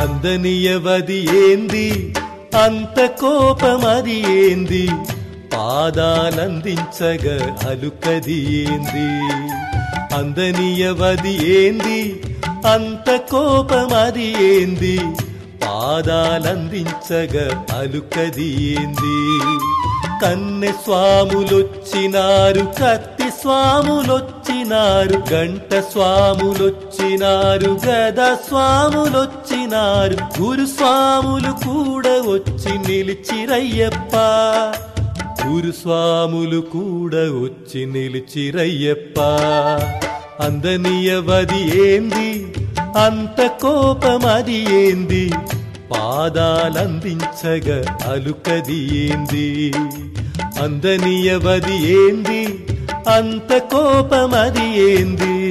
అందనియవది ఏంది అంత కోపమది ఏంది పాదాలందించగ అలుకది ఏంది అందనియవది ఏంది అంత కోపమది ఏంది పాదాలందించగ అలుకది ఏంది కన్నె స్వాములొచ్చినారు కత్తి స్వాములొచ్చినారు గంట స్వాములొచ్చినారు గద స్వాములొచ్చినారు గురు స్వాములు కూడా వచ్చి నిలిచిరయ్యప్ప గురు స్వాములు కూడా వచ్చి నిలిచిరయ్యప్ప అందనియవది ఏంది అంత కోపమది ఏంది పాదాలందించగ అలుకది ఏంది అందనియవది ఏంది అంత కోపమది ఏంది